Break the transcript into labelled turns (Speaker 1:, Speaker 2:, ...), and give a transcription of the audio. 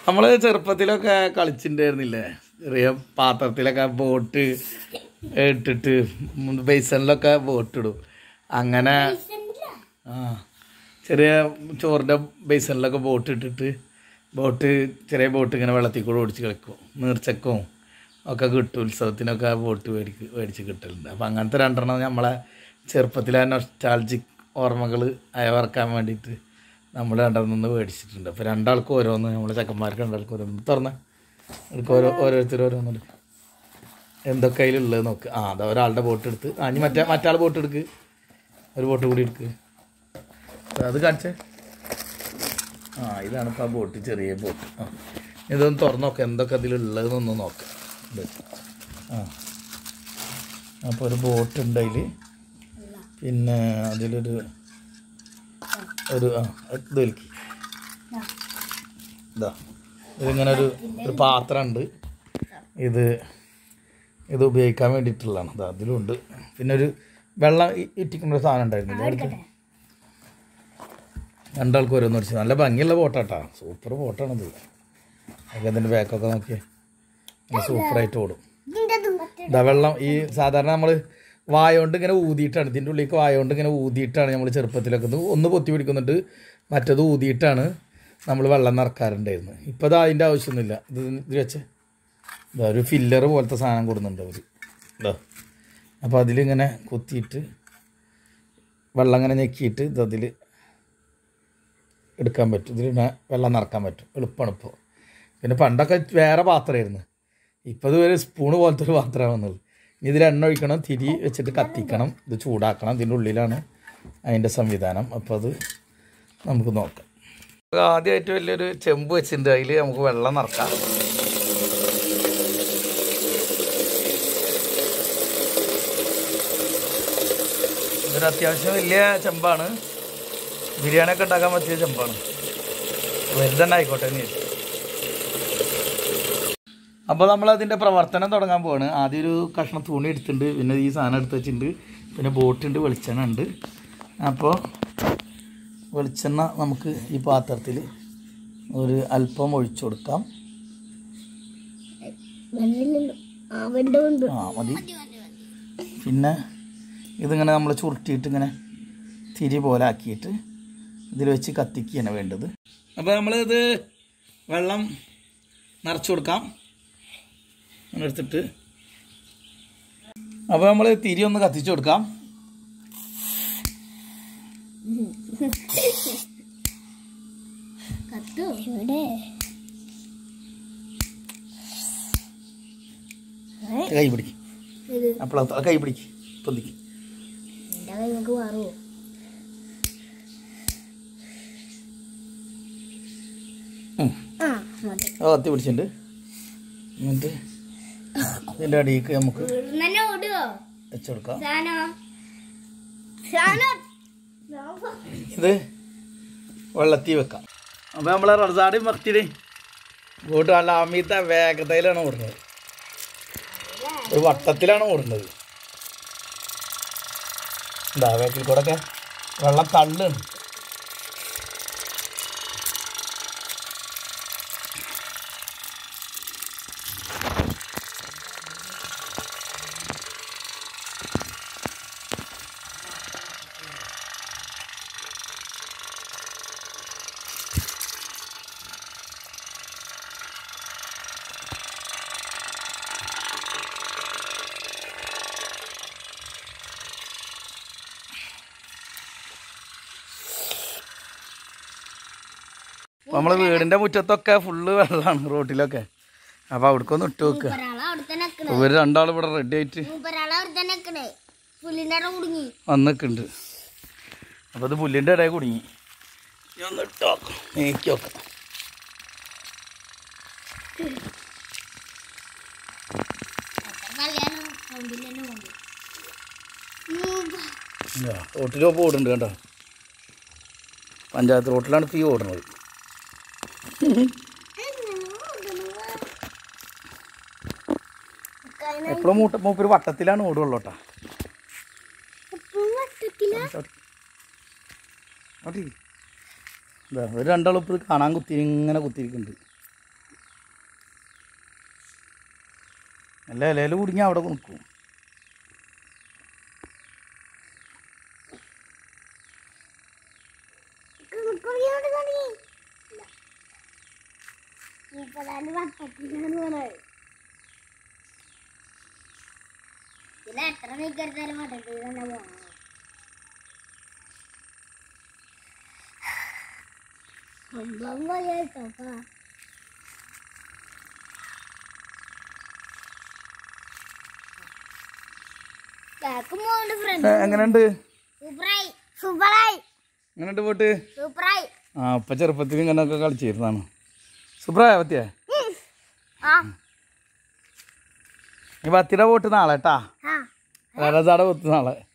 Speaker 1: നമ്മൾ ചെറുപ്പത്തിലൊക്കെ കളിച്ചിട്ടുണ്ടായിരുന്നില്ലേ ചെറിയ പാത്രത്തിലൊക്കെ ബോട്ട് ഇട്ടിട്ട് ബേസണിലൊക്കെ ബോട്ട് ഇടും അങ്ങനെ ആ ചെറിയ ചോറിൻ്റെ ബേസണിലൊക്കെ ബോട്ട് ഇട്ടിട്ട് ബോട്ട് ചെറിയ ബോട്ട് ഇങ്ങനെ വെള്ളത്തിൽ കൂടെ ഓടിച്ച് കളിക്കും നീർച്ചക്കും ഒക്കെ കിട്ടും ഉത്സവത്തിനൊക്കെ ബോട്ട് മേടിക്ക് മേടിച്ച് കിട്ടലുണ്ട് അപ്പം അങ്ങനത്തെ രണ്ടെണ്ണം നമ്മളെ ചെറുപ്പത്തിലെ നൊസ്റ്റാൾജിക് ഓർമ്മകൾ അയവർക്കാൻ വേണ്ടിയിട്ട് നമ്മൾ രണ്ടെണ്ണം മേടിച്ചിട്ടുണ്ട് അപ്പോൾ രണ്ടാൾക്കും ഓരോന്ന് നമ്മളെ ചെക്കന്മാർക്ക് രണ്ടാൾക്കും ഓരോന്ന് തുറന്ന് എടുക്കുക ഓരോ ഓരോരുത്തർ ഓരോന്ന് എന്തൊക്കെ അതിലുള്ളത് നോക്ക് ആ അതാ ഒരാളുടെ ബോട്ട് എടുത്ത് ആ ഇനി മറ്റേ മറ്റാൾ ബോട്ട് എടുക്ക് ഒരു ബോട്ട് കൂടി എടുക്ക് അത് കാണിച്ചേ ആ ഇതാണ് ഇപ്പോൾ ആ ബോട്ട് ചെറിയ ബോട്ട് ആ ഇതൊന്ന് തുറന്ന് നോക്കാം എന്തൊക്കെ അതിലുള്ളതെന്നൊന്ന് നോക്കാം ഇത് ആ അപ്പോൾ ഒരു ബോട്ട് ഉണ്ട് അതിൽ പിന്നെ അതിലൊരു ഒരു ആ ഇത് വലിക്ക് ഇതാ ഇതിങ്ങനെ ഒരു ഒരു പാത്രമുണ്ട് ഇത് ഇത് ഉപയോഗിക്കാൻ വേണ്ടിയിട്ടുള്ളതാണ് ഇതാ അതിലുണ്ട് പിന്നെ ഒരു വെള്ളം ഇ- ഇറ്റിക്കുന്ന ഒരു സാധനം ഉണ്ടായിരുന്നില്ല അവർക്ക് രണ്ടാൾക്കും ഓരോന്ന് അടിച്ചു നല്ല ഭംഗിയുള്ള ബോട്ടാട്ടാ സൂപ്പർ ബോട്ടാണിത് ഒക്കെ അതിൻ്റെ ബാക്കൊക്കെ നോക്കിയേ നല്ല സൂപ്പറായിട്ട് ഓടും ഇതാ വെള്ളം ഈ സാധാരണ നമ്മൾ വായ കൊണ്ട് ഇങ്ങനെ ഊതിയിട്ടാണ് ഇതിൻ്റെ ഉള്ളിലേക്ക് വായ കൊണ്ട് ഇങ്ങനെ ഊതിയിട്ടാണ് നമ്മൾ ചെറുപ്പത്തിലൊക്കെ ഇത് ഒന്ന് പൊത്തി പിടിക്കുന്നുണ്ട് മറ്റത് ഊതിയിട്ടാണ് നമ്മൾ വെള്ളം നിറക്കാറുണ്ടായിരുന്നത് ഇപ്പോൾ അത് അതിൻ്റെ ആവശ്യമൊന്നുമില്ല ഇത് ഇത് വെച്ചേ ഇതാ ഒരു ഫില്ലർ പോലത്തെ സാധനം കൊടുക്കുന്നുണ്ട് അവർ ഇതാ അപ്പോൾ അതിലിങ്ങനെ കുത്തിയിട്ട് വെള്ളം ഇങ്ങനെ ഞെക്കിയിട്ട് ഇത് അതിൽ എടുക്കാൻ പറ്റും ഇതിൽ ഇങ്ങനെ വെള്ളം നിറക്കാൻ പറ്റും എളുപ്പമാണ് ഇപ്പോൾ പിന്നെ പണ്ടൊക്കെ വേറെ പാത്രമായിരുന്നു ഇപ്പോൾ ഇത് ഒരു സ്പൂണ് പോലത്തെ ഒരു പാത്രമാണ് വന്നത് ഇനി ഇതിൽ എണ്ണ ഒഴിക്കണം തിരി വെച്ചിട്ട് കത്തിക്കണം ഇത് ചൂടാക്കണം ഇതിൻ്റെ ഉള്ളിലാണ് അതിൻ്റെ സംവിധാനം അപ്പോൾ അത് നമുക്ക് നോക്കാം ആദ്യമായിട്ട് വലിയൊരു ചെമ്പ് വെച്ചിട്ടുണ്ട് അതിൽ നമുക്ക് വെള്ളം നിറക്കാം ഇതൊരു അത്യാവശ്യം വലിയ ചെമ്പാണ് ബിരിയാണി ഒക്കെ ഉണ്ടാക്കാൻ പറ്റിയ ചെമ്പാണ് വലുതന്നെ ആയിക്കോട്ടെ എന്ന് വിചാരിച്ചു അപ്പോൾ നമ്മൾ അതിൻ്റെ പ്രവർത്തനം തുടങ്ങാൻ പോവാണ് ആദ്യം ഒരു കഷ്ണം തുണി എടുത്തിട്ടുണ്ട് പിന്നെ ഈ സാധനം എടുത്ത് വെച്ചിട്ടുണ്ട് പിന്നെ ബോട്ടുണ്ട് വെളിച്ചെണ്ണ ഉണ്ട് അപ്പോൾ വെളിച്ചെണ്ണ നമുക്ക് ഈ പാത്രത്തിൽ ഒരു അല്പം ഒഴിച്ചു കൊടുക്കാം ആ മതി പിന്നെ ഇതിങ്ങനെ നമ്മൾ ചുരുട്ടിയിട്ട് ഇങ്ങനെ തിരി പോലെ ആക്കിയിട്ട് ഇതിൽ വെച്ച് കത്തിക്കുകയാണ് വേണ്ടത് അപ്പോൾ നമ്മളിത് വെള്ളം നിറച്ച് കൊടുക്കാം അങ്ങനെ എടുത്തിട്ട് അപ്പോൾ നമ്മൾ തിരി ഒന്ന് കത്തിച്ച് കൊടുക്കാം കൈ പിടിക്ക് അപ്പോൾ കൈ പിടിക്ക് പൊന്തിക്ക് ഉം. അത് കത്തി പിടിച്ചിട്ടുണ്ട് എന്നിട്ട് ഇതിൻ്റെ അടിയിലേക്ക് നമുക്ക് വെച്ച് കൊടുക്കാം ഇത് വെള്ളത്തിൽ വെക്കാം അപ്പോൾ നമ്മളെ റസാടി മത്തിരി കൂട്ട് നല്ല അമിത വേഗതയിലാണ് ഓടുന്നത് ഒരു വട്ടത്തിലാണ് ഓടുന്നത് എന്താ വേക്കിൽ കൂടെ ഒക്കെ വെള്ളം തള്ളുണ്ട് നമ്മൾ വീടിൻ്റെ മുറ്റത്തൊക്കെ ഫുള്ള് വെള്ളമാണ് റോട്ടിലൊക്കെ അപ്പോൾ അവിടേക്കൊന്ന് ഇട്ട് വെക്കുക ഇവർ രണ്ടാളും ഇവിടെ റെഡി ആയിട്ട്
Speaker 2: പുല്ലിന്റെ ഇടം കുടുങ്ങി
Speaker 1: വന്ന് നിൽക്കുന്നുണ്ട് അപ്പോൾ അത് പുല്ലിൻ്റെ ഇടയിൽ കുടുങ്ങി ഇനി ഒന്ന് ഇട്ട് നോക്കാം നീക്കി നോക്കാം
Speaker 2: കല്യാണം സൗണ്ടിൽ തന്നെ കൊണ്ട്
Speaker 1: റോട്ടിൽ ഇപ്പോൾ ഓടുന്നുണ്ട് കേട്ടോ പഞ്ചായത്ത് റോട്ടിലാണ് ഇപ്പോൾ ഈ ഓടുന്നത് എപ്പോഴും മൂട്ട മൂപ്പര് വട്ടത്തിലാണ് ഓടുള്ളൂ കേട്ടോ അവിടെ ഇരി. ഇതാ ഒരു രണ്ടാളും ഇപ്പോൾ കാണാൻ കുത്തി ഇങ്ങനെ കുത്തിയിരിക്കുന്നുണ്ട് അല്ല ഇലയിൽ കുടുങ്ങി അവിടെ നിൽക്കും
Speaker 2: പിന്നെ എത്ര നീക്കെടുത്താലും വട്ടത്തിൽ തന്നെ പോകണം സംഭവം കൊയ്യായിട്ടോപ്പാ കേക്കുമ്പോണ്ട് ഫ്രണ്ട്
Speaker 1: എങ്ങനെയുണ്ട്
Speaker 2: സൂപ്പറായി സൂപ്പറായി
Speaker 1: എങ്ങനെയുണ്ട് പോട്ട്
Speaker 2: സൂപ്പറായി
Speaker 1: ആ ഇപ്പം ചെറുപ്പത്തിൽ ഇങ്ങനെയൊക്കെ കളിച്ചിരുന്നാണ് സുബ്രായ പത്തിയ
Speaker 2: ആ
Speaker 1: ഈ പത്തിയുടെ പോട്ട് നാളെ കേട്ടാ
Speaker 2: ആ
Speaker 1: രാജാടെ പോത്ത് നാളെ